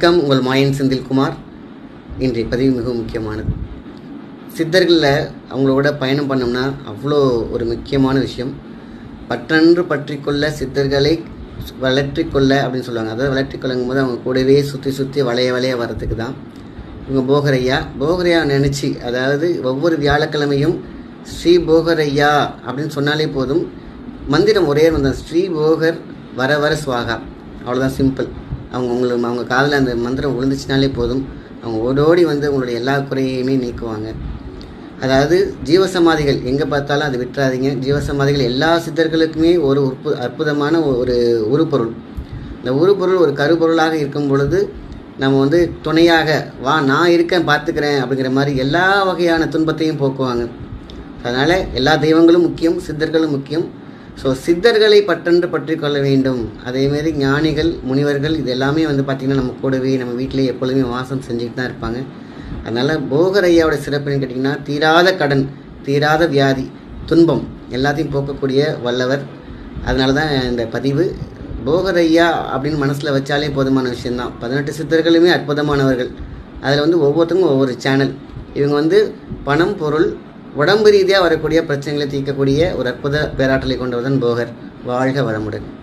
வணக்கம் உங்கள் மாயன் செந்தில்குமார் இன்றைய பதிவு மிகவும் முக்கியமானது சித்தர்களில் அவங்களோட பயணம் பண்ணோம்னா அவ்வளோ ஒரு முக்கியமான விஷயம் பற்றன்று பற்றிக்கொள்ள சித்தர்களை வளர்ற்றிக்கொள்ள அப்படின்னு சொல்லுவாங்க அதாவது வளர்ற்றிக்கொள்ளும் போது அவங்க கூடவே சுற்றி சுற்றி வளைய வளைய வர்றதுக்கு தான் இவங்க போகரையா போகரையா நினச்சி அதாவது ஒவ்வொரு வியாழக்கிழமையும் ஸ்ரீ போகரையா அப்படின்னு சொன்னாலே போதும் மந்திரம் ஒரே வந்த ஸ்ரீ போகர் வர வர சுவாகா அவ்வளோதான் சிம்பிள் அவங்க உங்களுக்கு அவங்க காதில் அந்த மந்திரம் விழுந்துச்சுனாலே போதும் அவங்க ஓடோடி வந்து உங்களுடைய எல்லா குறையுமே நீக்குவாங்க அதாவது ஜீவசமாதிகள் எங்கே பார்த்தாலும் அது விட்டுறாதீங்க ஜீவசமாதிகள் எல்லா சித்தர்களுக்குமே ஒரு உற்பு அற்புதமான ஒரு உருப்பொருள் இந்த உருப்பொருள் ஒரு கருப்பொருளாக இருக்கும் பொழுது நம்ம வந்து துணையாக வா நான் இருக்கேன் பார்த்துக்கிறேன் அப்படிங்கிற மாதிரி எல்லா வகையான துன்பத்தையும் போக்குவாங்க அதனால் எல்லா தெய்வங்களும் முக்கியம் சித்தர்களும் முக்கியம் ஸோ சித்தர்களை பற்றென்று பற்றி கொள்ள வேண்டும் அதேமாரி ஞானிகள் முனிவர்கள் இது எல்லாமே வந்து பார்த்திங்கன்னா நம்ம கூடவே நம்ம வீட்டிலே எப்பொழுதுமே வாசம் செஞ்சுக்கிட்டு தான் இருப்பாங்க அதனால் போகர் ஐயாவோட சிறப்புன்னு கேட்டிங்கன்னா தீராத கடன் தீராத வியாதி துன்பம் எல்லாத்தையும் போக்கக்கூடிய வல்லவர் அதனால தான் இந்த பதிவு போகர் ஐயா அப்படின்னு மனசில் வச்சாலே போதுமான விஷயந்தான் பதினெட்டு சித்தர்களுமே அற்புதமானவர்கள் அதில் வந்து ஒவ்வொருத்தருக்கும் ஒவ்வொரு சேனல் இவங்க வந்து பணம் பொருள் உடம்பு ரீதியாக வரக்கூடிய பிரச்சனைகளை தீர்க்கக்கூடிய ஒரு அற்புத பேராற்றலை கொண்டவர் தான் போகர் வாழ்க வளமுடன்